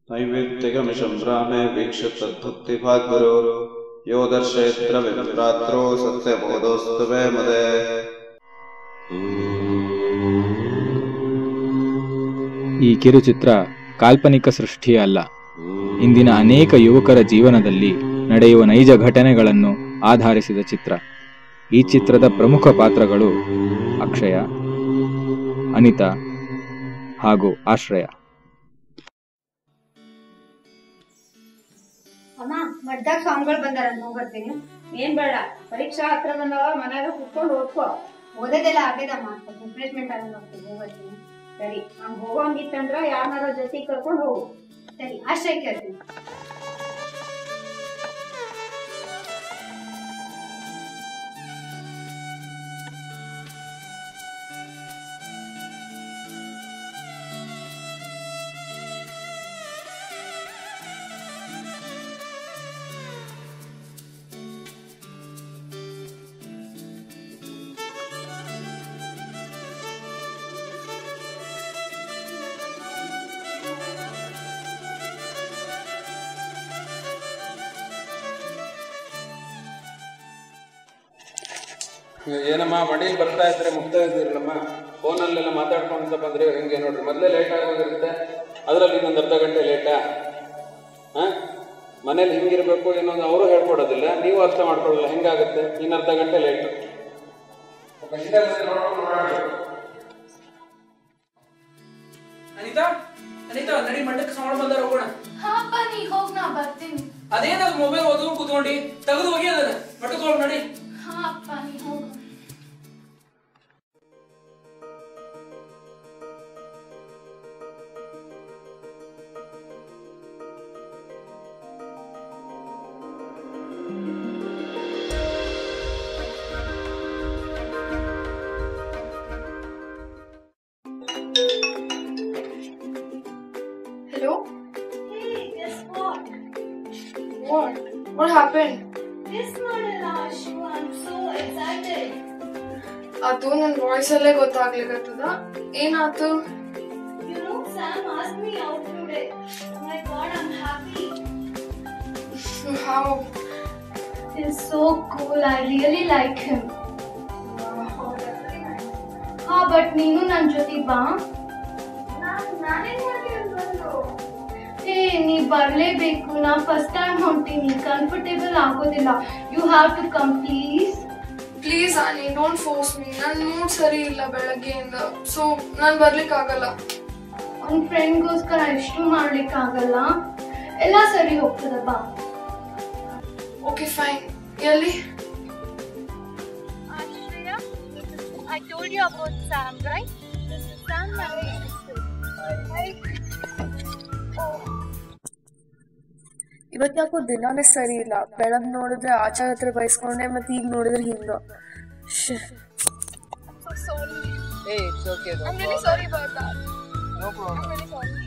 नैवेद्यगमिषं रामे वीक्ष्य तद्भक्तिभाग्वरो यो दर्शयद्रविभ्रात्रो सत्यबोधोऽस्तु मे मदे ಈ ಕಿರುಚಿತ್ರ ಕಾಲ್ಪನಿಕ ಸೃಷ್ಟಿಯೇ ಅಲ್ಲ ಇಂದಿನ ಅನೇಕ ಯುವಕರ ಜೀವನದಲ್ಲಿ ನಡೆಯುವ ನೈಜ ಘಟನೆಗಳನ್ನು ಆಧರಿಸಿದ ಚಿತ್ರ ಈ ಚಿತ್ರದ ಪ್ರಮುಖ ಪಾತ್ರಗಳು ಅಕ್ಷಯ ಅನಿತಾ ಹಾಗೂ ಆಶ್ರಯ ಅಮ್ಮ ಮಡ್ದಾಗ ಸ್ವಾಮಿಗಳು ಬಂದಾರ ಹೋಗ್ಬರ್ತೀನಿ ಏನ್ ಬೇಡ ಪರೀಕ್ಷಾ ಹತ್ರ ಬಂದವ ಮನ್ಯಾಗ ಕುತ್ಕೊಂಡು ಓದ್ಕೋ ಓದೋದೆಲ್ಲ ಆಗ್ಯದಮ್ಮ ರಿಫ್ರೆಶ್ಮೆಂಟ್ ಆಗಿ ಹೋಗ್ತೀನಿ ಹೋಗ್ಬರ್ತೀನಿ ಸರಿ ಹಂಗ ಹೋಗಂಗಿತ್ತಂದ್ರ ಯಾರನ್ನಾರ ಜೊತೆ ಕರ್ಕೊಂಡು ಹೋಗು ಸರಿ ಆಶ್ರಯ ಕೇಳ್ತೀನಿ ಏನಮ್ಮ ಮಡಿಯಲ್ಲಿ ಬರ್ತಾ ಇದ್ರೆ ಮುಗ್ತಾ ಇದ್ದೀರಲ್ಲಮ್ಮ ಫೋನಲ್ಲೆಲ್ಲ ಮಾತಾಡ್ಕೊಂತ ಬಂದ್ರೆ ಹೆಂಗೆ ನೋಡ್ರಿ ಮೊದಲೇ ಲೇಟ್ ಆಗೋಗಿರುತ್ತೆ ಅದರಲ್ಲಿ ಇನ್ನೊಂದು ಅರ್ಧ ಗಂಟೆ ಲೇಟಾ ಹಾಂ ಮನೇಲಿ ಹಿಂಗಿರ್ಬೇಕು ಏನೊಂದು ಅವರು ಹೇಳ್ಕೊಡೋದಿಲ್ಲ ನೀವು ಅರ್ಥ ಮಾಡ್ಕೊಳ್ಳಲ್ಲ ಹೆಂಗಾಗುತ್ತೆ ಇನ್ನು ಅರ್ಧ ಗಂಟೆ ಲೇಟು ಅನಿತಾ ಅನಿತಾ ನಡಿ ಮಂಡಕ್ಕೆ ಸಮಾಡ ಬಂದಾರ ಹೋಗೋಣ ಹಾಪ ನೀ ಹೋಗ್ ನಾ ಬರ್ತೀನಿ ಅದೇನದು ಮೊಬೈಲ್ ಓದು ಕೂತ್ಕೊಂಡಿ ತೆಗೆದು ಹೋಗಿ ಅದನ್ನ ಮಟ್ಟಕ್ಕೆ ಹೋಗಿ ನಡಿ ಹಾ ಅಪ್ಪ ನೀ ಹೋಗು Hello? Hey, guess what? What? What happened? This model Ashu, I'm so excited. ಅದು ನನ್ನ ವಾಯ್ಸ್ ಅಲ್ಲೇ ಗೊತ್ತಾಗ್ಲಿಕ್ಕತ್ತದ ಏನಾತು You know, Sam asked me out today. Oh my god, I'm happy. ಹಾವ್ He's so cool. I really like him. ಹಾ but ನೀನು ನನ್ನ ಜೊತೆ ಬಾ ಹೇ ನೀ ಬರಲೇಬೇಕು ನಾ ಫಸ್ಟ್ ಟೈಮ್ ಹೊಂಟೀನಿ ಕಂಫರ್ಟೇಬಲ್ ಆಗೋದಿಲ್ಲ you have to come please please Annie don't force me ನನ್ನ ಮೂಡ್ ಸರಿ ಇಲ್ಲ ಬೆಳಗ್ಗೆಯಿಂದ ಸೊ ನಾನು ಬರ್ಲಿಕ್ಕಾಗಲ್ಲ ಅವ್ನ ಫ್ರೆಂಡ್ಗೋಸ್ಕರ ಎಷ್ಟು ಮಾಡ್ಲಿಕ್ಕಾಗಲ್ಲ ಎಲ್ಲ ಸರಿ ಹೋಗ್ತದ ಬಾ ಓಕೆ ಫೈನ್ ಎಲ್ಲಿ I told you about Sam, right? This is Sam, my ಇವತ್ತ್ಯಾಕೋ ದಿನಾನೇ ಸರಿ ಇಲ್ಲ ಬೆಳಗ್ಗೆ ನೋಡಿದ್ರೆ ಆಚಾರ ಹತ್ರ ಬಯಸ್ಕೊಂಡೆ ಮತ್ತೆ ಈಗ ನೋಡಿದ್ರೆ ಹಿಂಗ Hey, it's okay though. I'm really sorry about that. No problem. I'm really sorry.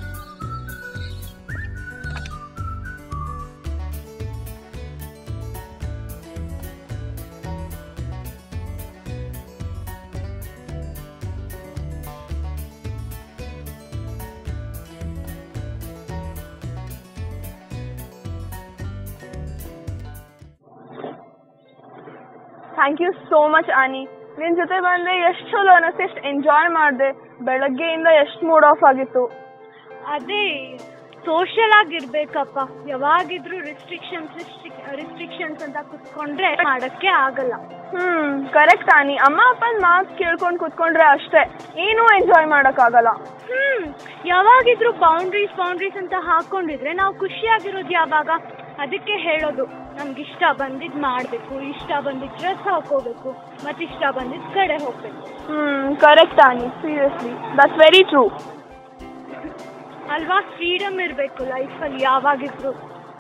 Thank you so much Annie ನಿನ್ ಜೊತೆ ಬಂದ್ರೆ ಎಷ್ಟು ಚಲೋ ಅನ್ನಿಸ್ತು ಎಷ್ಟು ಎಂಜಾಯ್ ಮಾಡಿದೆ ಬೆಳಗ್ಗೆಯಿಂದ ಎಷ್ಟು ಮೂಡ್ ಆಫ್ ಆಗಿತ್ತು ಅದೇ ಸೋಷಿಯಲ್ ಆಗಿರ್ಬೇಕಪ್ಪ ಯಾವಾಗಿದ್ರು ರಿಸ್ಟ್ರಿಕ್ಷನ್ಸ್ ರಿಸ್ಟ್ರಿಕ್ಷನ್ಸ್ ಅಂತ ಕುತ್ಕೊಂಡ್ರೆ ಮಾಡಕ್ಕೆ ಆಗಲ್ಲ ಹ್ಮ್ ಕರೆಕ್ಟ್ ಆನಿ ಅಮ್ಮ ಅಪ್ಪನ ಮಾತು ಕೇಳ್ಕೊಂಡು ಕುತ್ಕೊಂಡ್ರೆ ಅಷ್ಟೇ ಏನೂ ಎಂಜಾಯ್ ಮಾಡೋಕ್ಕಾಗಲ್ಲ ಹ್ಮ್ ಯಾವಾಗಿದ್ರು ಬೌಂಡ್ರೀಸ್ ಬೌಂಡ್ರೀಸ್ ಅಂತ ಹಾಕೊಂಡಿದ್ರೆ ನಾವು ಖುಷಿಯಾಗಿರೋದು ಯಾವಾಗ ಅದಕ್ಕೆ ಹೇಳೋದು ನಮ್ಗೆ ಇಷ್ಟ ಬಂದಿದ್ ಮಾಡ್ಬೇಕು ಇಷ್ಟ ಬಂದಿದ್ ಡ್ರೆಸ್ ಹಾಕೋಬೇಕು ಮತ್ತೆ ಇಷ್ಟ ಬಂದಿದ್ ಕಡೆ ಹೋಗ್ಬೇಕು hmm correct Annie seriously that's very true ಅಲ್ವಾ ಫ್ರೀಡಮ್ ಇರ್ಬೇಕು ಲೈಫಲ್ಲಿ ಯಾವಾಗಿದ್ರು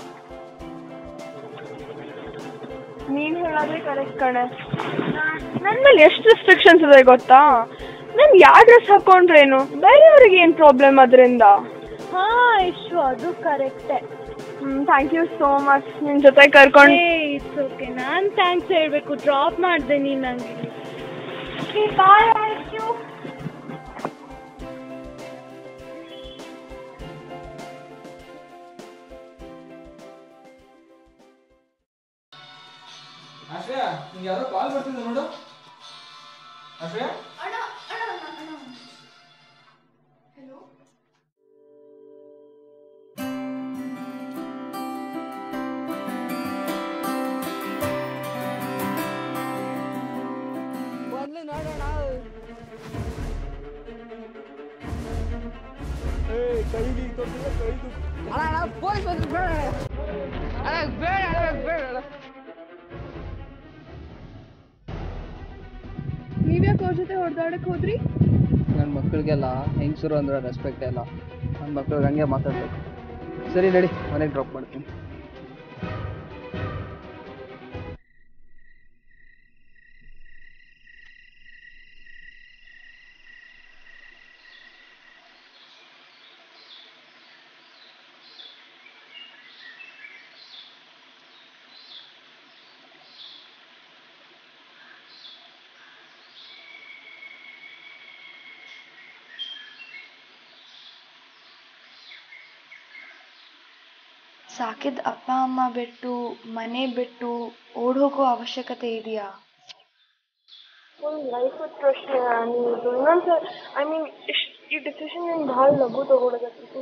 ನೀನ್ ಹೇಳೋದೇ ಕರೆಕ್ಟ್ ಕಣೆ ನನ್ನ ಮೇಲೆ ಎಷ್ಟು ರೆಸ್ಟ್ರಿಕ್ಷನ್ಸ್ ಇದೆ ಗೊತ್ತಾ ನಾನು ಯಾವ ಡ್ರೆಸ್ ಹಾಕೊಂಡ್ರೇನು ಬೇರೆಯವ್ರಿಗೆ ಏನು ಪ್ರಾಬ್ಲಮ್ ಅದರಿಂದ ಹಾ ಇಷ್ಟು ಅದು ಕರೆಕ್ಟೇ hmm thank you so much ನಿನ್ ಜೊತೆ ಕರ್ಕೊಂಡು ಇಟ್ಸ್ ಓಕೆ ನಾನ್ ಥ್ಯಾಂಕ್ಸ್ ಹೇಳ್ಬೇಕು ಡ್ರಾಪ್ ಮಾಡ್ದೆ ನೀನ್ ನಂಗೆ ಬಾಯ್ ಆಶ್ರಯ ನಿಂಗೆ ಯಾರೋ ಕಾಲ್ ಬರ್ತಿದೆ ನೋಡು ಆಶ್ರಯ ಮೊದ್ಲು ನೋಡೋಣ ಕೈಲಿ ತೊಟ್ಟಿಲ್ಲ ಕೈದು ಅಣ್ಣ ಪೊಲೀಸ್ ಬಂದ್ರು ಬೇಡ ಅಣ್ಣ ಬೇಡ ಅಣ್ಣ ಬೇಡ ಅಣ್ಣ ನೀವ್ಯಾಕೆ ಅವ್ರ ಜೊತೆ ಹೊಡೆದಾಡಕ್ ಹೋದ್ರಿ ನನ್ನ ಮಕ್ಕಳಿಗೆಲ್ಲ ಹೆಂಗಸರು ಅಂದ್ರೆ ರೆಸ್ಪೆಕ್ಟ್ ಇಲ್ಲ ನನ್ನ ಮಕ್ಳಿಗೆ ಹಂಗೆ ಮಾತಾಡ್ಬೇಕು ಸರಿ ನಡಿ ಮನೆಗೆ ಡ್ರಾಪ್ ಮಾಡ್ತೀನಿ ಸಾಕಿದ ಅಪ್ಪ ಅಮ್ಮ ಬಿಟ್ಟು ಮನೆ ಬಿಟ್ಟು ಓಡ್ ಹೋಗೋ ಅವಶ್ಯಕತೆ ಇದೆಯಾ ಫುಲ್ ಲೈಫ್ ಪ್ರಶ್ನೆ ನೀವು ಇನ್ನೊಂದ್ಸಲ ಐ ಮೀನ್ ಇಷ್ಟು ಈ ಡಿಸಿಷನ್ ನೀನು ಭಾಳ ಲಘು ತಗೊಳೋದಕ್ಕೆ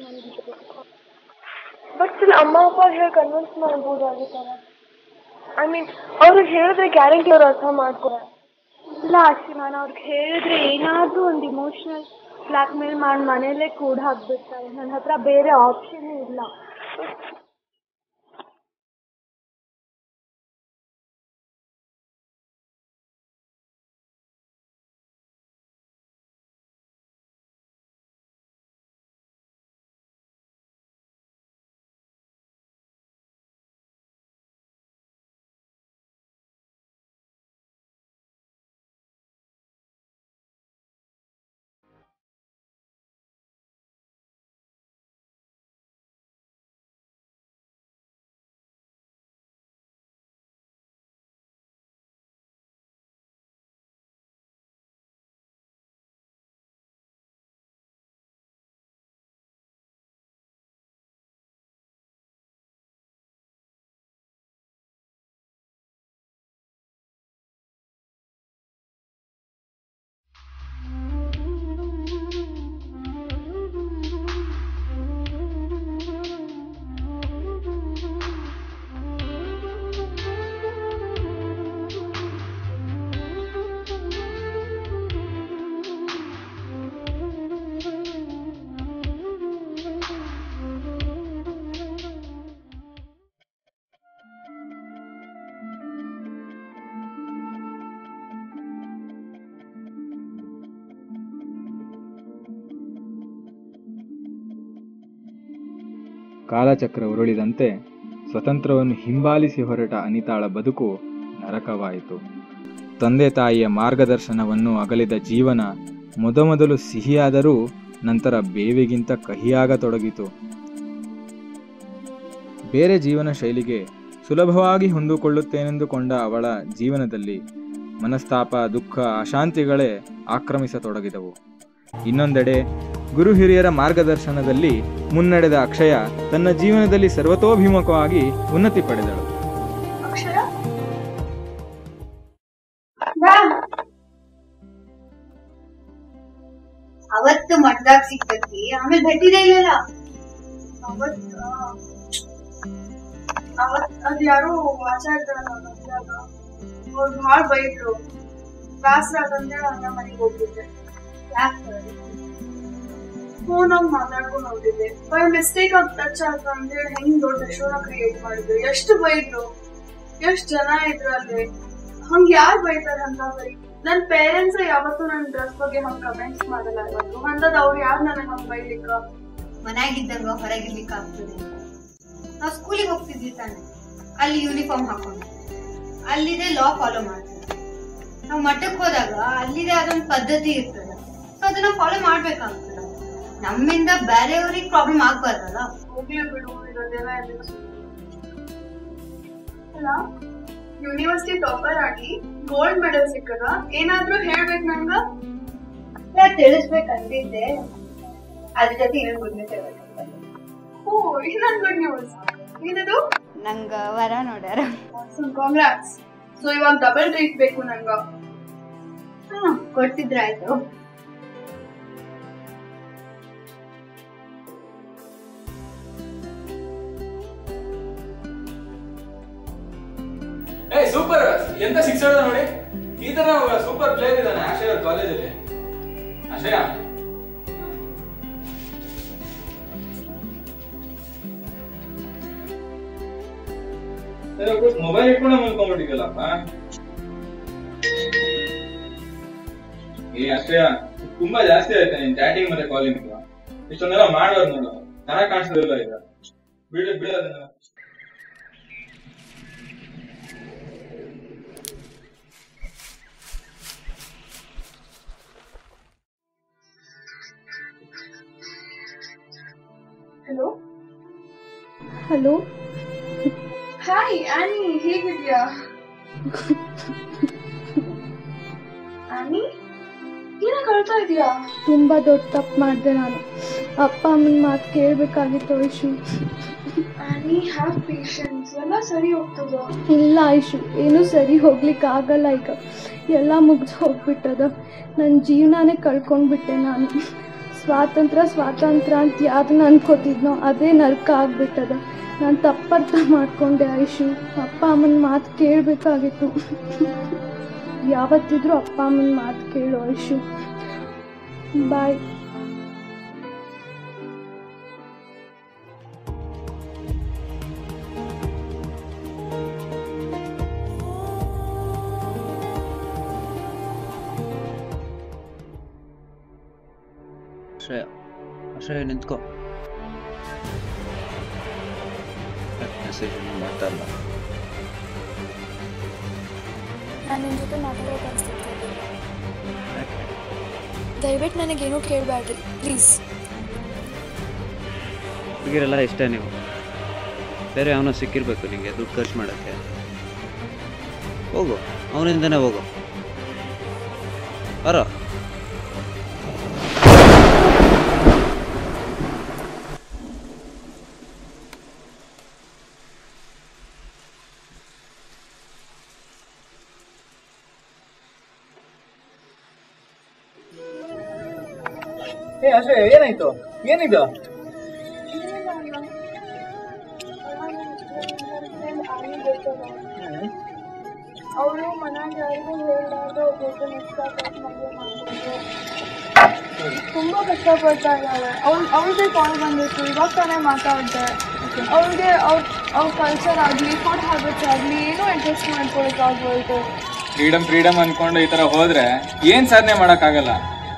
ಬಟ್ ಸ್ಟಿಲ್ ಅಮ್ಮ ಅಪ್ಪ ಹೇಳಿ ಕನ್ವಿನ್ಸ್ ಮಾಡ್ಬೋದಾಗಿತ್ತಲ್ಲ ಐ ಮೀನ್ ಅವ್ರಿಗೆ ಹೇಳಿದ್ರೆ ಗ್ಯಾರಂಟಿ ಅವ್ರು ಅರ್ಥ ಮಾಡ್ತಾರೆ ಇಲ್ಲ ಅಷ್ಟೇ ನಾನು ಅವ್ರಿಗೆ ಹೇಳಿದ್ರೆ ಏನಾದರೂ ಒಂದು ಇಮೋಷ್ನಲ್ ಬ್ಲ್ಯಾಕ್ ಮೇಲ್ ಮಾಡಿ ಮನೇಲೇ ಕೂಡ ಹಾಕ್ಬಿಡ್ತಾರೆ ನನ್ನ ಹತ್ರ ಬೇರೆ ಆಪ್ಷನ್ ಇಲ್ಲ ಕಾಲಚಕ್ರ ಉರುಳಿದಂತೆ ಸ್ವತಂತ್ರವನ್ನು ಹಿಂಬಾಲಿಸಿ ಹೊರಟ ಅನಿತಾಳ ಬದುಕು ನರಕವಾಯಿತು ತಂದೆ ತಾಯಿಯ ಮಾರ್ಗದರ್ಶನವನ್ನು ಅಗಲಿದ ಜೀವನ ಮೊದಮೊದಲು ಸಿಹಿಯಾದರೂ ನಂತರ ಬೇವಿಗಿಂತ ಕಹಿಯಾಗತೊಡಗಿತು ಬೇರೆ ಜೀವನ ಶೈಲಿಗೆ ಸುಲಭವಾಗಿ ಹೊಂದಿಕೊಳ್ಳುತ್ತೇನೆಂದುಕೊಂಡ ಅವಳ ಜೀವನದಲ್ಲಿ ಮನಸ್ತಾಪ ದುಃಖ ಅಶಾಂತಿಗಳೇ ಆಕ್ರಮಿಸತೊಡಗಿದವು ಇನ್ನೊಂದೆಡೆ ಗುರು ಹಿರಿಯರ ಮಾರ್ಗದರ್ಶನದಲ್ಲಿ ಮುನ್ನಡೆದ ಅಕ್ಷಯ ತನ್ನ ಜೀವನದಲ್ಲಿ ಸರ್ವತೋಭಿಮುಖವಾಗಿ ಉನ್ನತಿ ಪಡೆದಳು ಅಕ್ಷರ ಅವತ್ತು ಮಠದಾಗ ಸಿಕ್ಕಿ ಆಮೇಲೆ ಭೇಟಿನೇ ಇಲ್ಲಲ್ಲ ಅವತ್ ಅವತ್ ಅದ್ ಯಾರೋ ಆಚಾರ್ಯರಲ್ಲ ಮದ್ಯಾಗ ಅವ್ರು ಭಾಳ ಬೈದ್ರು ಬ್ಯಾಸ್ರ ಆಗಂತೇಳಿ ಹಂಗ ಮನೆಗೆ ಹೋಗ್ಬಿಟ್ಟೆ ಫೋನಾಗ ಮಾತಾಡ್ಕೊಂಡು ಹೋಗಿದ್ದೆ ಬೈ ಮಿಸ್ಟೇಕ್ ಆಗಿ ಟಚ್ ಆಗ ಅಂತೇಳಿ ಹೆಂಗ್ ದೊಡ್ಡ ಶೋನ ಕ್ರಿಯೇಟ್ ಮಾಡಿದ್ರು ಎಷ್ಟು ಬೈದ್ರು ಎಷ್ಟ್ ಜನ ಇದ್ರು ಅಲ್ಲಿ ಹಂಗ ಯಾರ್ ಬೈತಾರ ಅಂತ ಬೈ ನನ್ ಪೇರೆಂಟ್ಸ್ ಯಾವತ್ತೂ ನನ್ ಡ್ರೆಸ್ ಬಗ್ಗೆ ಹಂಗ ಕಮೆಂಟ್ಸ್ ಮಾಡಲ್ಲ ಇವತ್ತು ಅಂತದ್ ಅವ್ರು ಯಾರು ನನಗ್ ಹಂಗ ಬೈಲಿಕ್ಕ ಮನ್ಯಾಗಿದ್ದಂಗ ಹೊರಗಿರ್ಲಿಕ್ಕೆ ಆಗ್ತದೆ ನಾವು ಸ್ಕೂಲಿಗೆ ಹೋಗ್ತಿದ್ವಿ ತಾನೆ ಅಲ್ಲಿ ಯೂನಿಫಾರ್ಮ್ ಹಾಕೊಂಡು ಅಲ್ಲಿದೆ ಲಾ ಫಾಲೋ ಮಾಡ್ತಾರೆ ನಾವು ಮಠಕ್ಕೆ ಹೋದಾಗ ಅಲ್ಲಿದೆ ಅದೊಂದು ಪದ್ಧತಿ ಇರ್ತದೆ ಸೊ ಅದನ್ನ ಫಾಲೋ ಮಾಡ್ಬೇಕಾಗ್ತದೆ ನಮ್ಮಿಂದ ಬೇರೆಯವ್ರಿಗೆ ಪ್ರಾಬ್ಲಮ್ ಆಗ್ಬಾರ್ದಲ್ಲ ಹೋಗ್ಲಿ ಬಿಡು ಇರೋದೆಲ್ಲ ಎದಕ್ಕೆ ಸುಮ್ನೆ? ಅಲ್ಲ ಯೂನಿವರ್ಸಿಟಿ ಟಾಪರ್ ಆಗಿ ಗೋಲ್ಡ್ ಮೆಡಲ್ ಸಿಕ್ಕದ ಏನಾದ್ರೂ ಹೇಳ್ಬೇಕು ನಂಗ ಇಲ್ಲ ತಿಳಿಸ್ಬೇಕಂತಿದ್ದೆ ಅದ್ರ ಜೊತೆ ಇನ್ನೊಂದು ಗುಡ್ ನ್ಯೂಸ್ ಓ ಇನ್ನೊಂದು ಗುಡ್ ನ್ಯೂಸ್ ಏನದು ನಂಗ ವರ ನೋಡ್ಯಾರ ಕಾಂಗ್ರಾಟ್ಸ್ ಸೊ ಇವಾಗ ಡಬಲ್ ಟ್ರೀಟ್ ಬೇಕು ನಂಗ ಹಾ ಕೊಡ್ತಿದ್ರಾಯ್ತು ಏ ಸೂಪರ್ ಎಂತ ಸಿಕ್ಸ್ ಹೊಡೆದ ನೋಡಿ ಈ ತರ ಸೂಪರ್ ಪ್ಲೇಯರ್ ಇದ್ದಾನೆ ಆಶಯ ಕಾಲೇಜಲ್ಲಿ ಆಶಯ ಮೊಬೈಲ್ ಇಟ್ಕೊಂಡೆ ಮಲ್ಕೊಂಡ್ಬಿಟ್ಟಿದ್ಯಲ್ಲಪ್ಪ ಏ ಅಷ್ಟೇ ತುಂಬಾ ಜಾಸ್ತಿ ಆಯ್ತಾ ನೀನ್ ಚಾಟಿಂಗ್ ಮತ್ತೆ ಕಾಲಿಂಗ್ ಇಷ್ಟೊಂದೆಲ್ಲ ಮಾಡೋದು ನೋಡು ಚೆನ್ನಾಗ್ ಕಾಣಿಸೋದಿಲ್ಲ ಈಗ ಬಿಡು ಬಿಡು ಅದನ್ನ ಹಲೋ ಹಲೋ ಹಾಯ್ ಆನಿ ಹೇಗಿದ್ಯಾ ಆನಿ ಏನಕ್ಕೆ ಅಳ್ತಾ ಇದೀಯಾ ತುಂಬಾ ದೊಡ್ಡ ತಪ್ಪು ಮಾಡಿದೆ ನಾನು ಅಪ್ಪ ಅಮ್ಮನ ಮಾತು ಕೇಳಬೇಕಾಗಿತ್ತು ಐಶು ಆನಿ ಹ್ಯಾವ್ ಪೇಷನ್ಸ್ ಎಲ್ಲ ಸರಿ ಹೋಗ್ತದ ಇಲ್ಲ ಐಶು ಏನೂ ಸರಿ ಹೋಗ್ಲಿಕ್ಕೆ ಆಗಲ್ಲ ಈಗ ಎಲ್ಲ ಮುಗ್ದು ಹೋಗ್ಬಿಟ್ಟದ ನನ್ನ ಜೀವನನೇ ಕಳ್ಕೊಂಡ್ಬಿಟ್ಟೆ ನಾನು ಸ್ವಾತಂತ್ರ್ಯ ಸ್ವಾತಂತ್ರ್ಯ ಅಂತ ಯಾವ್ದನ್ನ ಅನ್ಕೋತಿದ್ನೋ ಅದೇ ನರ್ಕ ಆಗ್ಬಿಟ್ಟದ ನಾನು ತಪ್ಪರ್ಥ ಮಾಡ್ಕೊಂಡೆ ಐಶು ಅಪ್ಪ ಅಮ್ಮನ ಮಾತು ಕೇಳಬೇಕಾಗಿತ್ತು ಯಾವತ್ತಿದ್ರೂ ಅಪ್ಪ ಅಮ್ಮನ ಮಾತು ಕೇಳು ಐಶು ಬಾಯ್ ಅಶ್ರಯ ಅಶ್ರಯ ನಿಂತ್ಕೋ ಮೆಸೇಜ್ ಮಾಡ್ತಾ ಇಲ್ಲ ನಾನು ನಿನ್ನ ಜೊತೆ ಮಾತಾಡೋ ಪರಿಸ್ಥಿತಿ ದಯವಿಟ್ಟು ನನಗೇನು ಕೇಳಬೇಡ್ರಿ ಪ್ಲೀಸ್ ಹುಡುಗಿರೆಲ್ಲ ಇಷ್ಟ ನೀವು ಬೇರೆ ಅವನ ಸಿಕ್ಕಿರ್ಬೇಕು ನಿಂಗೆ ದುಡ್ಡು ಖರ್ಚು ಮಾಡೋಕ್ಕೆ ಹೋಗು ಅವನಿಂದನೇ ಹೋಗು ಬರೋ ಏ ಅಷ್ಟೇ ಏನಾಯ್ತು ಏನಿದು ಅವರು ಮನ್ಯಾಗ ಯಾರಿಗೂ ಹೇಳ್ಲಾರ್ದು ಒಬ್ಬೊಬ್ಬ ಮದುವೆ ಮಾಡ್ಕೊಂಡು ತುಂಬಾ ಕಷ್ಟಪಡ್ತಾ ಇದ್ದಾಳೆ ಅವ್ಳ ಅವಳಿಗೆ ಕಾಲ್ ಬಂದಿತ್ತು ಇವಾಗ ತಾನೇ ಮಾತಾಡಿದೆ ಅವಳಿಗೆ ಅವ್ರ ಅವ್ರ ಕಲ್ಚರ್ ಆಗಲಿ ಫುಡ್ ಹ್ಯಾಬಿಟ್ಸ್ ಆಗಲಿ ಏನೂ ಅಡ್ಜಸ್ಟ್ ಮಾಡ್ಕೊಳಕ್ಕಾಗ್ಬೋದು ಫ್ರೀಡಮ್ ಫ್ರೀಡಮ್ ಅನ್ಕೊಂಡು ಈ ತರ ಹೋದ್ರೆ ಏನ್ ಸಾಧನೆ ಮಾಡಕ್ಕಾಗಲ್ಲ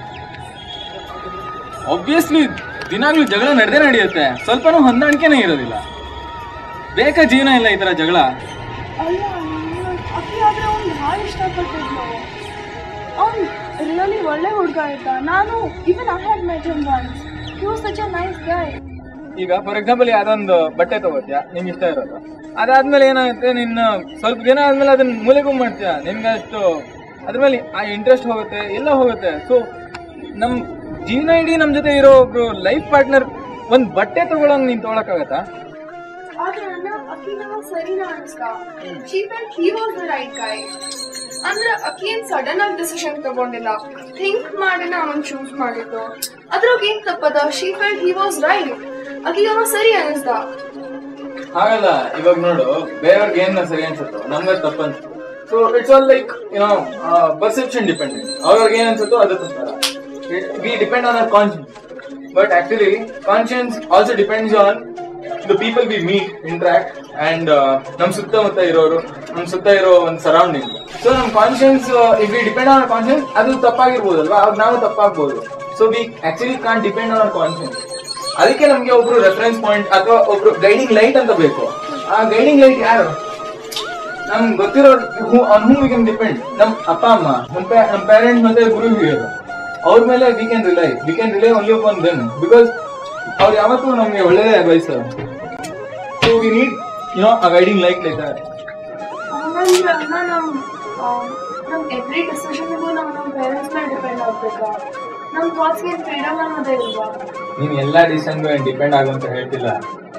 ಒಬ್ವಿಯಸ್ಲಿ ದಿನಾಗ್ಲೂ ಜಗಳ ನಡೆದೇ ನಡೆಯುತ್ತೆ ಸ್ವಲ್ಪನೂ ಹೊಂದಾಣಿಕೆನೇ ಇರೋದಿಲ್ಲ ಬೇಕಾ ಜೀವನ ಇಲ್ಲ ಈ ತರ ಜಗಳ ಅಲ್ಲ ಅಕ್ಕಿ ಆದ್ರೆ ಅವ್ನು ಭಾಳ ಇಷ್ಟಪಟ್ಟಿದ್ಲು ಅವ್ನು ರಿಯಲಿ ಒಳ್ಳೆ ಹುಡುಗ ಇದ್ದ ನಾನು ಇವನ್ I had met him once he was such a nice guy ಈಗ ಫಾರ್ ಎಕ್ಸಾಂಪಲ್ ಯಾವ್ದೊಂದು ಬಟ್ಟೆ ತಗೋತ್ಯಾ ನಿಮ್ಗೆ ಇಷ್ಟ ಇರೋದು ಅದಾದ್ಮೇಲೆ ಏನಾಗುತ್ತೆ ನಿನ್ನ ಸ್ವಲ್ಪ ದಿನ ಆದ್ಮೇಲೆ ಅದನ್ನ ಮೂಲೆಗೂ ಮಾಡ್ತೀಯ ನಿಮ್ಗೆ ಅಷ್ಟು ಅದ್ರ ಮೇಲೆ ಆ ಇಂಟ್ರೆಸ್ಟ್ ಹೋಗುತ್ತೆ ಎಲ್ಲ ಹೋಗುತ್ತೆ ಸೊ ನಮ್ ಜೀವನ ಇಡೀ ನಮ್ ಜೊತೆ ಇರೋ ಒಬ್ರು ಲೈಫ್ ಪಾರ್ಟ್ನರ್ ಒಂದ್ ಬಟ್ಟೆ ತಗೊಳಂಗ್ ನೀನ್ ತಗೊಳಕ್ಕಾಗತ್ತಾ ಆದ್ರೆ ನನ್ನ ಅಕ್ಕಿ ನನಗೆ ಸರಿನಾ ಅನ್ಸ್ತಾ she felt he was the right guy ಅಂದ್ರೆ ಅಕ್ಕಿ ಏನ್ ಸಡನ್ ಆಗಿ ಡಿಸಿಷನ್ ತಗೊಂಡಿಲ್ಲ ಥಿಂಕ್ ಮಾಡಿನ ಅವನ್ ಚೂಸ್ ಮಾಡಿದ್ದು ಅದ್ರಾಗ ಏನ್ ತಪ್ಪದ she felt he was right ಅಕ್ಕಿ ಅವ ಸರಿ ಅನಿಸ್ದ ಹಾಗಲ್ಲ ಇವಾಗ ನೋಡು ಬೇರೆಯವ್ರಿಗೆ ಏನ್ ಸರಿ ಅನ್ಸುತ್ತೋ ನಮ್ಗೆ ತಪ್ಪು ಅನ್ಸುತ್ತೆ so it's all like you know perception dependent ಅವ್ರವ್ರಿಗೆ ಏನ್ ಅನ್ಸುತ್ತೋ ಅದೇ ಪ್ರಕಾರ we depend on our conscience but actually conscience also depends on the people we meet interact and ನಮ್ ಸುತ್ತಮುತ್ತ ಇರೋರು ನಮ್ ಸುತ್ತ ಇರೋ ಒಂದು ಸರೌಂಡಿಂಗ್ ಸೊ ನಮ್ conscience if we depend on conscience ಅದು ತಪ್ಪಾಗಿರ್ಬೋದಲ್ವಾ ಅವಾಗ ನಾವು ತಪ್ಪಾಗ್ಬೋದು so we actually con depend on our conscience ಅದಕ್ಕೆ ನಮ್ಗೆ ಒಬ್ರು ರೆಫರೆನ್ಸ್ ಪಾಯಿಂಟ್ ಅಥವಾ ಒಬ್ರು ಗೈಡಿಂಗ್ ಲೈಟ್ ಅಂತ ಬೇಕು ಆ ಗೈಡಿಂಗ್ ಲೈಟ್ ಯಾರು ನಮ್ಗೆ ಗೊತ್ತಿರೋ who on who we can depend ನಮ್ ಅಪ್ಪ ಅಮ್ಮ ನಮ್ ಪೇ- ನಮ್ ಪೇರೆಂಟ್ಸ್ ಮತ್ತೆ ಗುರು ಹಿರಿಯರು ಅವ್ರ ಮೇಲೆ we can rely we can rely only upon them because ಅವ್ರು ಯಾವತ್ತೂ ನಮ್ಗೆ ಒಳ್ಳೆಯದೇ ಬಯಸ್ತಾರೆ so we need you know a guiding light like that ಹಂಗಂದ್ರೆ ಅಣ್ಣ ನಮ್ ಆ, ನಮ್ ಎವ್ರಿ ಡಿಸಿಷನ್ಗೂ ನಾವು ನಮ್ಮ ಪೇರೆಂಟ್ಸ್ ಮೇಲೆ ಡಿಪೆಂಡ್ ಆಗ್ಬೇಕಾ ನಮ್ ಥಾಟ್ಸ್ಗೆ ಫ್ರೀಡಮ್ ಅನ್ನೋದೇ ಇಲ್ವಾ ನೀನ್ ಎಲ್ಲಾ ಡಿಸಿಷನ್ಗೂ ಡಿಪೆಂಡ್ ಆಗುವಂತ ಹೇಳ್ತಿಲ್ಲ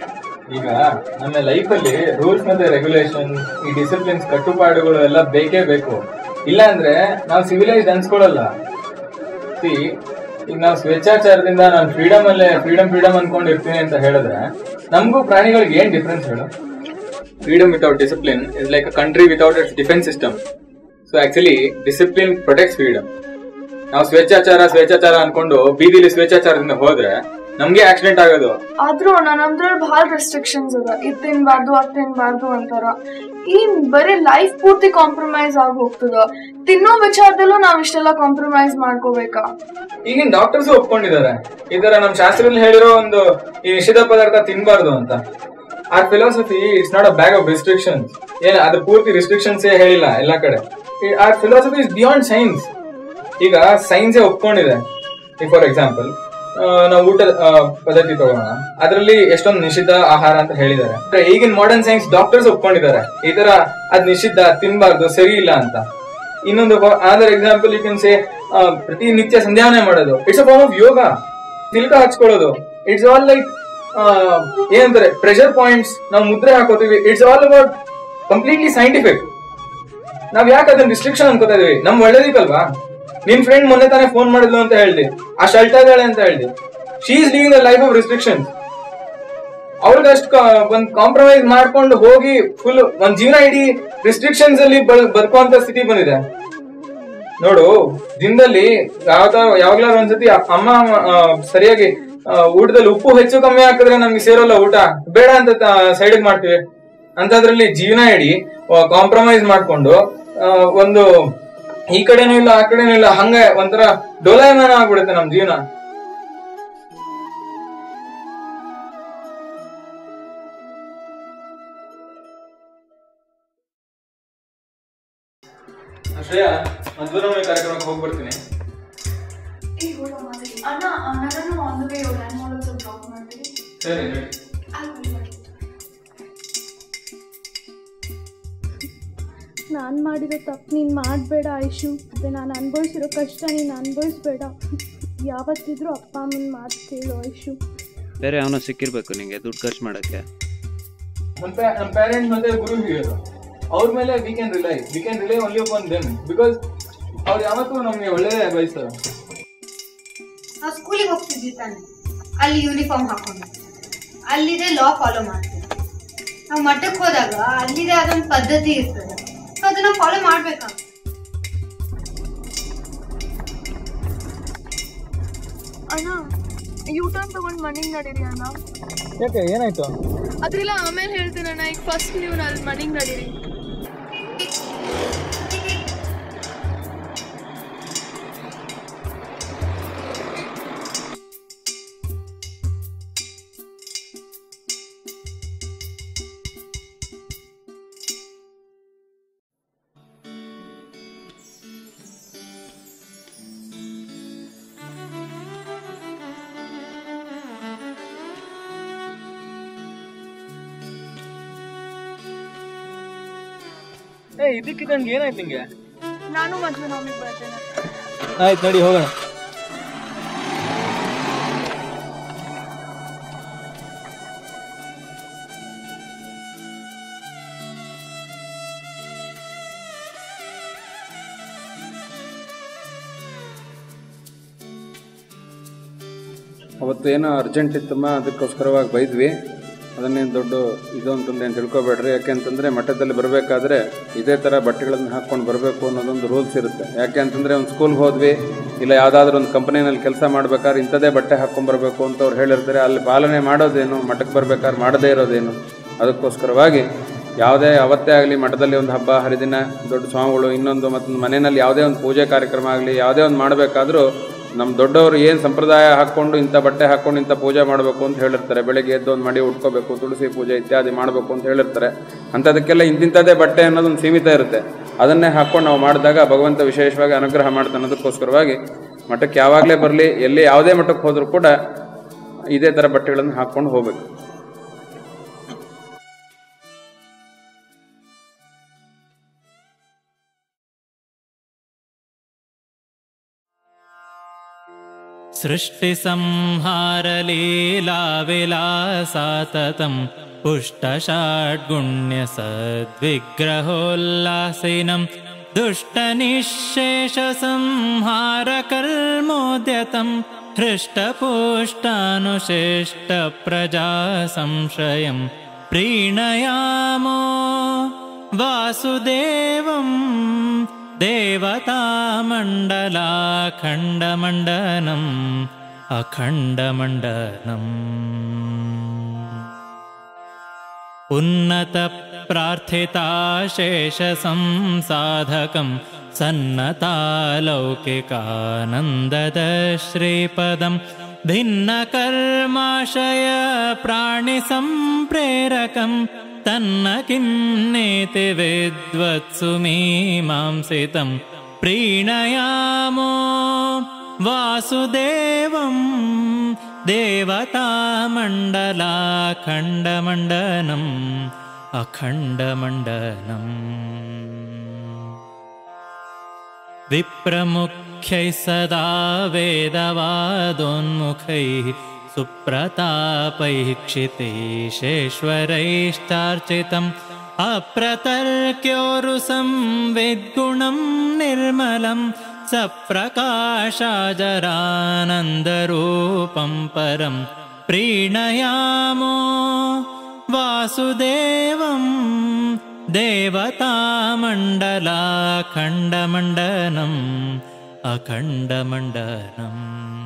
ಈಗ ನಮ್ಮ ಲೈಫಲ್ಲಿ ರೂಲ್ಸ್ ಮತ್ತೆ ರೆಗ್ಯುಲೇಷನ್ ಈ ಡಿಸಿಪ್ಲಿನ್ಸ್ ಕಟ್ಟುಪಾಡುಗಳು ಎಲ್ಲ ಬೇಕೇ ಬೇಕು ಇಲ್ಲ ಅಂದ್ರೆ ನಾವು ಸಿವಿಲೈಸ್ಡ್ ಅನ್ಸ್ಕೊಳಲ್ಲ ಸಿ ಈಗ ನಾವು ಸ್ವೇಚ್ಛಾಚಾರದಿಂದ ನಾನು ಫ್ರೀಡಮ್ ಅಲ್ಲೇ ಫ್ರೀಡಮ್ ಫ್ರೀಡಮ್ ಅನ್ಕೊಂಡಿರ್ತೀನಿ ಅಂತ ಹೇಳಿದ್ರೆ ನಮಗೂ ಪ್ರಾಣಿಗಳಿಗೆ ಏನ್ ಡಿಫ್ರೆನ್ಸ್ ಹೇಳು freedom without discipline is like a country without it's defence system so actually discipline protects freedom ನಾವು ಸ್ವೇಚ್ಛಾಚಾರ ಸ್ವೇಚ್ಛಾಚಾರ ಅನ್ಕೊಂಡು ಬೀದಿಲಿ ಸ್ವೇಚ್ಛಾಚಾರದಿಂದ ಹೋದ್ರೆ ನಮ್ಗೆ ಆಕ್ಸಿಡೆಂಟ್ ಆಗೋದು ಆದ್ರೂ ನನ್ನಂದ್ರಲ್ಲಿ ಬಹಳ ರೆಸ್ಟ್ರಿಕ್ಷನ್ಸ್ ಅದ ಇದ್ ತಿನ್ಬಾರ್ದು ಅದ್ ತಿನ್ಬಾರ್ದು ಅಂತಾರ ಈ ಬರೀ ಲೈಫ್ ಪೂರ್ತಿ ಕಾಂಪ್ರಮೈಸ್ ಆಗಿ ಹೋಗ್ತದ ತಿನ್ನೋ ವಿಚಾರದಲ್ಲೂ ನಾವ್ ಇಷ್ಟೆಲ್ಲ ಕಾಂಪ್ರಮೈಸ್ ಮಾಡ್ಕೋಬೇಕಾ ಈಗಿನ ಡಾಕ್ಟರ್ಸ್ ಒಪ್ಕೊಂಡಿದ್ದಾರೆ ಈ ತರ ನಮ್ ಶಾಸ್ತ್ರದಲ್ಲಿ ಹೇಳಿರೋ ಒಂದು ಈ ನಿಷಿದ್ಧ ಪದಾರ್ಥ ತಿನ್ಬಾರ್ದು ಅಂತ ಆ philosophy it's not a bag of restrictions ಏನ್ ಅದು ಪೂರ್ತಿ ರಿಸ್ಟ್ರಿಕ್ಷನ್ಸ್ ಹೇಳಿಲ್ಲ ಎಲ್ಲಾ ಕಡೆ ಈ- ಆ ಫಿಲಾಸಫಿ ಇಸ್ ಬಿಯಾಂಡ್ ಸೈನ್ಸ್ ಈಗ ಸೈನ್ಸ್ ಒಪ್ಕೊಂಡಿದೆ ಈಗ ಫಾರ್ ಎಕ್ಸಾಂಪಲ್ ನಾವು ಊಟದ ಆ, ಪದ್ಧತಿ ತಗೋಣ ಅದರಲ್ಲಿ ಎಷ್ಟೊಂದು ನಿಷಿದ್ಧ ಆಹಾರ ಅಂತ ಹೇಳಿದ್ದಾರೆ ಅಂದ್ರೆ ಈಗಿನ ಮಾಡರ್ನ್ ಸೈನ್ಸ್ ಡಾಕ್ಟರ್ಸ್ ಒಪ್ಕೊಂಡಿದ್ದಾರೆ ಈ ತರ ಅದ್ ನಿಷಿದ್ಧ ಅದ್ ತಿನ್ಬಾರ್ದು ಸರಿ ಇಲ್ಲ ಅಂತ ಇನ್ನೊಂದು other example you can say ಪ್ರತಿನಿತ್ಯ ಸಂಧ್ಯಾವನೆ ಮಾಡೋದು it's a form of yoga ತಿಲ್ಕ ಹಚ್ಕೊಳ್ಳೋದು ಇಟ್ಸ್ ಆಲ್ ಲೈಕ್ ಏನಂತಾರೆ ಪ್ರೆಷರ್ ಪಾಯಿಂಟ್ಸ್ ನಾವು ಮುದ್ರೆ ಹಾಕೋತೀವಿ it's all about completely scientific ನಾವ್ ಯಾಕೆ ಅದನ್ನ ರಿಸ್ಟ್ರಿಕ್ಷನ್ ಅನ್ಕೋತಾ ಇದೀವಿ ನಮ್ ಒಳ್ಳೇದಿಕ್ಕಲ್ವಾ ನಿನ್ ಫ್ರೆಂಡ್ ಮೊನ್ನೆ ತಾನೇ ಫೋನ್ ಮಾಡಿದ್ಲು ಅಂತ ಹೇಳ್ದಿ ಆ ಶಲ್ಟ ಇದ್ದಾಳೆ ಅಂತ ಹೇಳ್ದಿ she is living the life of restriction ಅವ್ರಿಗೆ ಅಷ್ಟು ಒಂದ್ ಕಾಂಪ್ರಮೈಸ್ ಮಾಡ್ಕೊಂಡು ಹೋಗಿ ಫುಲ್ ಒಂದ್ ಜೀವನ ಇಡೀ ರಿಸ್ಟ್ರಿಕ್ಷನ್ಸ್ ಅಲ್ಲಿ ಬದುಕುವಂತ ಸ್ಥಿತಿ ಬಂದಿದೆ ನೋಡು ದಿನದಲ್ಲಿ ಯಾವ್ದ ಯಾವಾಗ್ಲಾರು ಒಂದ್ಸತಿ ಅಮ್ಮ ಆ, ಸರಿಯಾಗಿ ಆ, ಊಟದಲ್ಲಿ ಉಪ್ಪು ಹೆಚ್ಚು ಕಮ್ಮಿ ಹಾಕಿದ್ರೆ ನಮ್ಗೆ ಸೇರೋಲ್ಲ ಊಟ ಬೇಡ ಅಂತ ಸೈಡ್ ಮಾಡ್ತೀವಿ ಅಂತದ್ರಲ್ಲಿ ಜೀವನ ಇಡೀ ಕಾಂಪ್ರಮೈಸ್ ಮಾಡ್ಕೊಂಡು ಆ, ಒಂದು ಈ ಕಡೆನೂ ಇಲ್ಲ ಆ ಕಡೆನೂ ಇಲ್ಲ ಹಂಗ ಒಂಥರ ಡೋಲಾಯಮಾನ ಆಗ್ಬಿಡುತ್ತೆ ನಮ್ ಜೀವನ ಶ್ರೇಯಾ ಮಧ್ವರಮಣಿ ಕಾರ್ಯಕ್ರಮಕ್ಕೆ ಹೋಗಿ ಬರ್ತೀನಿ ಅಣ್ಣ ನನ್ನನ್ನು ಆನ್ ದ ವೇ ಲ್ಯಾಂಡ್ ಮಾಡಲ್ ಸ್ವಲ್ಪ ಡ್ರಾಪ್ ಮಾಡ್ತೀವಿ ಸರಿ ನಡಿ. ನಾನು ಮಾಡಿರೋ ತಪ್ಪು ನೀನು ಮಾಡಬೇಡ ಐಶು ಅದೇ ನಾನು ಅನುಭವಿಸಿರೋ ಕಷ್ಟ ನೀನು ಅನುಭವಿಸ್ಬೇಡ ಯಾವತ್ತಿದ್ರೂ ಅಪ್ಪ ಅಮ್ಮನ ಮಾತು ಕೇಳು ಐಶು ಬೇರೆ ಅವನ ಸಿಕ್ಕಿರ್ಬೇಕು ನಿಂಗೆ ದುಡ್ಡು ಖರ್ಚು ಮಾಡೋಕ್ಕೆ ನಮ್ಮ ಪೇ- ನಮ್ಮ ಪೇರೆಂಟ್ಸ್ ಮತ್ತೆ ಗುರು ಹಿರಿಯರು ಅವ್ರ ಮೇಲೆ we can rely we can rely only upon them because ಅವ್ರು ಯಾವತ್ತೂ ನಮ್ಗೆ ಒಳ್ಳೆಯದೇ ಬಯಸ್ತಾರೆ ನಾವು ಸ್ಕೂಲಿಗೆ ಹೋಗ್ತಿದ್ವಿ ತಾನೆ ಅಲ್ಲಿ ಯೂನಿಫಾರ್ಮ್ ಹಾಕೊಂಡು ಅಲ್ಲಿದೆ ಲಾ ಫಾಲೋ ಮಾಡ್ತೀವಿ ನಾವು ಮಠಕ್ಕೆ ಹೋದಾಗ ಅಲ್ಲಿದೆ ಅದೊಂದು ಪದ್ಧತಿ ಇರ್ತದೆ ಸೊ ಅದನ್ನ ಫಾಲೋ ಮಾಡ್ಬೇಕಾ ಅಣ್ಣ ಯೂ ಟರ್ನ್ ತಗೊಂಡ್ ಮನೆಗೆ ನಡೀರಿ ಅಣ್ಣ ಯಾಕೆ ಏನಾಯ್ತು ಅದ್ರೆಲ್ಲ ಆಮೇಲೆ ಹೇಳ್ತೀನಿ ಅಣ್ಣ ಈಗ ಫಸ್ಟ್ ನೀವು ಅಲ್ಲಿ ಮನೆಗೆ ನಡೀರಿ ಏ ಇದಕ್ಕಿದಂಗೆ ಏನಾಯ್ತು ನಿಂಗೆ ನಾನು ಮದ್ವೆ ನಮಗೆ ಬರ್ತೇನೆ ಆಯ್ತು ನಡಿ ಹೋಗೋಣ ಅವತ್ತು ಏನೋ ಅರ್ಜೆಂಟ್ ಇತ್ತಮ್ಮ ಅದಕ್ಕೋಸ್ಕರವಾಗಿ ಬೈದ್ವಿ ಅದನ್ನೇನು ದೊಡ್ಡ ಇದು ಅಂತಂದು ಏನು ತಿಳ್ಕೊಬೇಡ್ರಿ ಯಾಕೆಂತಂದರೆ ಮಠದಲ್ಲಿ ಬರಬೇಕಾದ್ರೆ ಇದೇ ಥರ ಬಟ್ಟೆಗಳನ್ನು ಹಾಕ್ಕೊಂಡು ಬರಬೇಕು ಅನ್ನೋದೊಂದು ರೂಲ್ಸ್ ಇರುತ್ತೆ ಯಾಕೆ ಅಂತಂದರೆ ಒಂದು ಸ್ಕೂಲ್ಗೆ ಹೋದ್ವಿ ಇಲ್ಲ ಯಾವುದಾದ್ರೂ ಒಂದು ಕಂಪನಿನಲ್ಲಿ ಕೆಲಸ ಮಾಡ್ಬೇಕಾದ್ರೆ ಇಂಥದೇ ಬಟ್ಟೆ ಹಾಕ್ಕೊಂಬರ್ಬೇಕು ಅಂತ ಅವ್ರು ಹೇಳಿರ್ತಾರೆ ಅಲ್ಲಿ ಪಾಲನೆ ಮಾಡೋದೇನು ಮಠಕ್ಕೆ ಬರ್ಬೇಕಾದ್ರೆ ಮಾಡದೇ ಇರೋದೇನು ಅದಕ್ಕೋಸ್ಕರವಾಗಿ ಯಾವುದೇ ಅವತ್ತೇ ಆಗಲಿ ಮಠದಲ್ಲಿ ಒಂದು ಹಬ್ಬ ಹರಿದಿನ ದೊಡ್ಡ ಸ್ವಾಮಿಗಳು ಇನ್ನೊಂದು ಮತ್ತೊಂದು ಮನೆಯಲ್ಲಿ ಯಾವುದೇ ಒಂದು ಪೂಜೆ ಕಾರ್ಯಕ್ರಮ ಆಗಲಿ ಯಾವುದೇ ಒಂದು ಮಾಡಬೇಕಾದ್ರೂ ನಮ್ಮ ದೊಡ್ಡವರು ಏನು ಸಂಪ್ರದಾಯ ಹಾಕ್ಕೊಂಡು ಇಂಥ ಬಟ್ಟೆ ಹಾಕ್ಕೊಂಡು ಇಂಥ ಪೂಜೆ ಮಾಡಬೇಕು ಅಂತ ಹೇಳಿರ್ತಾರೆ ಬೆಳಗ್ಗೆ ಎದ್ದು ಒಂದು ಮಡಿ ಉಟ್ಕೋಬೇಕು ತುಳಸಿ ಪೂಜೆ ಇತ್ಯಾದಿ ಮಾಡಬೇಕು ಅಂತ ಹೇಳಿರ್ತಾರೆ ಅಂಥದಕ್ಕೆಲ್ಲ ಇಂತಿಂಥದ್ದೇ ಬಟ್ಟೆ ಅನ್ನೋದೊಂದು ಸೀಮಿತ ಇರುತ್ತೆ ಅದನ್ನೇ ಹಾಕ್ಕೊಂಡು ನಾವು ಮಾಡಿದಾಗ ಭಗವಂತ ವಿಶೇಷವಾಗಿ ಅನುಗ್ರಹ ಮಾಡ್ತಾನೆ ಅನ್ನೋದಕ್ಕೋಸ್ಕರವಾಗಿ ಮಠಕ್ಕೆ ಯಾವಾಗಲೇ ಬರಲಿ ಎಲ್ಲಿ ಯಾವುದೇ ಮಠಕ್ಕೆ ಹೋದರೂ ಕೂಡ ಇದೇ ಥರ ಬಟ್ಟೆಗಳನ್ನು ಹಾಕ್ಕೊಂಡು ಹೋಗಬೇಕು सृष्टिसंहारलीलाविलासाततं पुष्टषाड्गुण्यसद्विग्रहोल्लासिनं दुष्टनिःशेषसंहारकर्मोद्यतं हृष्टपुष्टानुशिष्टप्रजासंशयं प्रीणयामो वासुदेवं देवतामण्डलाखण्डमण्डनम् अखण्डमण्डनम् उन्नतप्रार्थिताशेषसंसाधकं सन्नतालौकिकानन्ददश्रीपदं भिन्नकर्माशय प्राणिसम्प्रेरकं तन्न किं नेति विद्वत्सु मीमांसितं प्रीणयामो वासुदेवं देवतामण्डलाखण्डमण्डनम् अखण्डमण्डनम् विप्रमुख्यैः सदा वेदवादोन्मुखैः सुप्रतापैः क्षितेशेश्वरैश्चार्चितम् अप्रतर्क्योरुसं विद्गुणं निर्मलं सप्रकाशाजरानन्दरूपं परं प्रीणयामो वासुदेवं देवतामण्डलाखण्डमण्डनम् अखण्डमण्डनम्